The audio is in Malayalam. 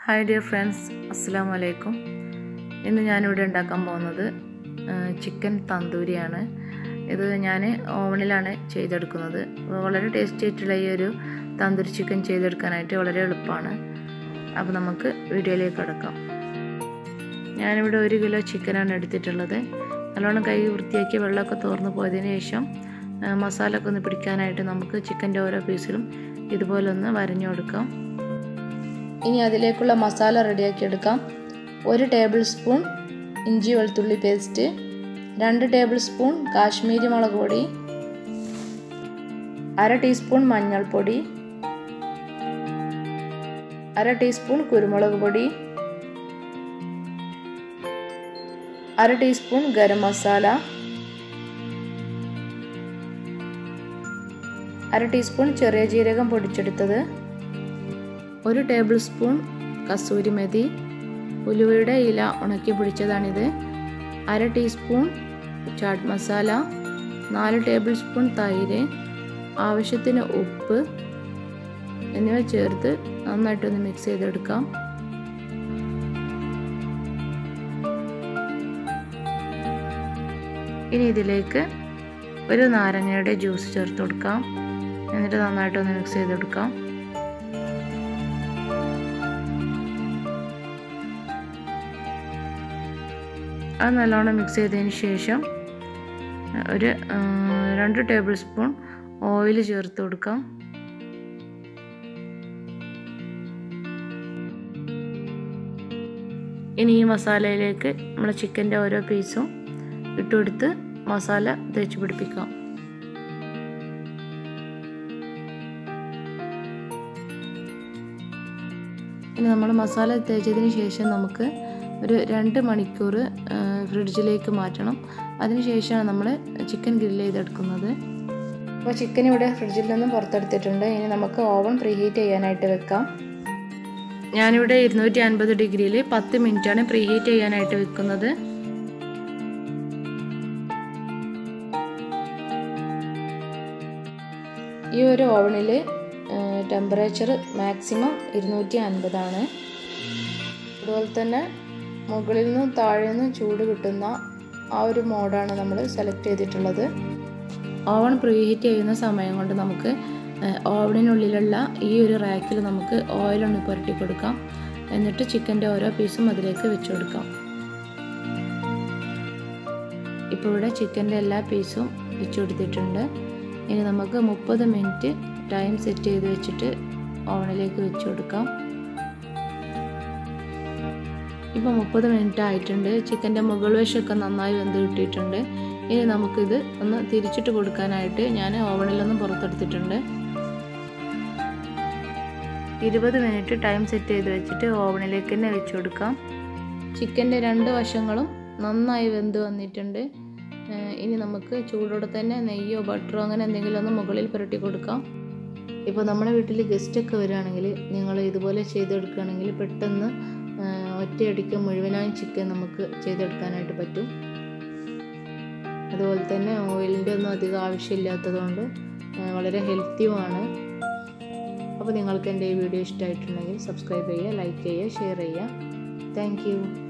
ഹായ് ഡിയർ ഫ്രണ്ട്സ് അസ്സാം വലൈക്കും ഇന്ന് ഞാനിവിടെ ഉണ്ടാക്കാൻ പോകുന്നത് ചിക്കൻ തന്തൂരിയാണ് ഇത് ഞാൻ ഓവണിലാണ് ചെയ്തെടുക്കുന്നത് വളരെ ടേസ്റ്റി ആയിട്ടുള്ള ഈ ഒരു തന്തൂരി ചിക്കൻ ചെയ്തെടുക്കാനായിട്ട് വളരെ എളുപ്പമാണ് അപ്പോൾ നമുക്ക് വീഡിയോയിലേക്ക് കിടക്കാം ഞാനിവിടെ ഒരു കിലോ ചിക്കനാണ് എടുത്തിട്ടുള്ളത് നല്ലോണം കൈ വൃത്തിയാക്കി വെള്ളമൊക്കെ തോർന്നു പോയതിന് ശേഷം മസാല ഒക്കെ ഒന്ന് പിടിക്കാനായിട്ട് നമുക്ക് ചിക്കൻ്റെ ഓരോ പീസിലും ഇതുപോലെ ഒന്ന് വരഞ്ഞു കൊടുക്കാം ഇനി അതിലേക്കുള്ള മസാല റെഡിയാക്കി എടുക്കാം ഒരു ടേബിൾ സ്പൂൺ ഇഞ്ചി വെളുത്തുള്ളി പേസ്റ്റ് രണ്ട് ടേബിൾ സ്പൂൺ കാശ്മീരി മുളക് പൊടി അര ടീസ്പൂൺ മഞ്ഞൾപ്പൊടി അര ടീസ്പൂൺ കുരുമുളക് പൊടി അര ടീസ്പൂൺ ഗരം മസാല അര ടീസ്പൂൺ ചെറിയ ജീരകം പൊടിച്ചെടുത്തത് ഒരു ടേബിൾ സ്പൂൺ കസൂരി മെതി ഉലുവയുടെ ഇല ഉണക്കി പിടിച്ചതാണിത് അര ടീസ്പൂൺ ചാട്ട് മസാല നാല് ടേബിൾ സ്പൂൺ തൈര് ആവശ്യത്തിന് ഉപ്പ് എന്നിവ ചേർത്ത് നന്നായിട്ടൊന്ന് മിക്സ് ചെയ്തെടുക്കാം ഇനി ഇതിലേക്ക് ഒരു നാരങ്ങയുടെ ജ്യൂസ് ചേർത്ത് കൊടുക്കാം എന്നിട്ട് നന്നായിട്ടൊന്ന് മിക്സ് ചെയ്തെടുക്കാം അത് നല്ലോണം മിക്സ് ചെയ്തതിന് ശേഷം ഒരു രണ്ട് ടേബിൾ സ്പൂൺ ഓയിൽ ചേർത്ത് കൊടുക്കാം ഇനി ഈ മസാലയിലേക്ക് നമ്മൾ ചിക്കൻ്റെ ഓരോ പീസും ഇട്ടുകൊടുത്ത് മസാല തേച്ച് പിടിപ്പിക്കാം ഇനി നമ്മൾ മസാല തേച്ചതിന് ശേഷം നമുക്ക് ഒരു രണ്ട് മണിക്കൂർ ഫ്രിഡ്ജിലേക്ക് മാറ്റണം അതിനുശേഷമാണ് നമ്മൾ ചിക്കൻ ഗ്രില്ല് ചെയ്തെടുക്കുന്നത് അപ്പോൾ ചിക്കൻ ഇവിടെ ഫ്രിഡ്ജിൽ നിന്ന് പുറത്തെടുത്തിട്ടുണ്ട് ഇനി നമുക്ക് ഓവൻ പ്രീഹീറ്റ് ചെയ്യാനായിട്ട് വെക്കാം ഞാനിവിടെ ഇരുന്നൂറ്റി അൻപത് ഡിഗ്രിയിൽ പത്ത് മിനിറ്റാണ് പ്രീഹീറ്റ് ചെയ്യാനായിട്ട് വെക്കുന്നത് ഈ ഒരു ഓവണിൽ ടെമ്പറേച്ചർ മാക്സിമം ഇരുന്നൂറ്റി അൻപതാണ് അതുപോലെ തന്നെ മുകളിൽ നിന്നും താഴെ നിന്നും ചൂട് കിട്ടുന്ന ആ ഒരു മോഡാണ് നമ്മൾ സെലക്ട് ചെയ്തിട്ടുള്ളത് ഓവൺ പ്രീഹീറ്റ് ചെയ്യുന്ന സമയം കൊണ്ട് നമുക്ക് ഓവണിനുള്ളിലുള്ള ഈ ഒരു റാക്കിൽ നമുക്ക് ഓയിലൊന്ന് പുരട്ടി കൊടുക്കാം എന്നിട്ട് ചിക്കൻ്റെ ഓരോ പീസും അതിലേക്ക് വെച്ച് കൊടുക്കാം ഇപ്പോൾ ഇവിടെ ചിക്കൻ്റെ എല്ലാ പീസും വെച്ച് കൊടുത്തിട്ടുണ്ട് ഇനി നമുക്ക് മുപ്പത് മിനിറ്റ് ടൈം സെറ്റ് ചെയ്ത് വെച്ചിട്ട് ഓവണിലേക്ക് വെച്ച് കൊടുക്കാം ഇപ്പോൾ മുപ്പത് മിനിറ്റ് ആയിട്ടുണ്ട് ചിക്കൻ്റെ മുകൾ വശമൊക്കെ നന്നായി വെന്ത് കിട്ടിയിട്ടുണ്ട് ഇനി നമുക്കിത് ഒന്ന് തിരിച്ചിട്ട് കൊടുക്കാനായിട്ട് ഞാൻ ഓവണിലൊന്ന് പുറത്തെടുത്തിട്ടുണ്ട് ഇരുപത് മിനിറ്റ് ടൈം സെറ്റ് ചെയ്ത് വെച്ചിട്ട് ഓവണിലേക്ക് തന്നെ വെച്ച് കൊടുക്കാം ചിക്കൻ്റെ രണ്ട് വശങ്ങളും നന്നായി വെന്ത് വന്നിട്ടുണ്ട് ഇനി നമുക്ക് ചൂടോടെ തന്നെ നെയ്യോ ബട്ടറോ അങ്ങനെ എന്തെങ്കിലും ഒന്ന് മുകളിൽ പുരട്ടി കൊടുക്കാം ഇപ്പോൾ നമ്മുടെ വീട്ടിൽ ഗസ്റ്റൊക്കെ വരികയാണെങ്കിൽ നിങ്ങൾ ഇതുപോലെ ചെയ്തെടുക്കുകയാണെങ്കിൽ പെട്ടെന്ന് ഒറ്റയടിക്ക് മുഴുവനായും ചിക്കൻ നമുക്ക് ചെയ്തെടുക്കാനായിട്ട് പറ്റും അതുപോലെ തന്നെ ഓയിലിൻ്റെ ഒന്നും അധികം ആവശ്യമില്ലാത്തതുകൊണ്ട് വളരെ ഹെൽത്തിയുമാണ് അപ്പോൾ നിങ്ങൾക്ക് എൻ്റെ ഈ വീഡിയോ ഇഷ്ടമായിട്ടുണ്ടെങ്കിൽ സബ്സ്ക്രൈബ് ചെയ്യുക ലൈക്ക് ചെയ്യുക ഷെയർ ചെയ്യുക താങ്ക്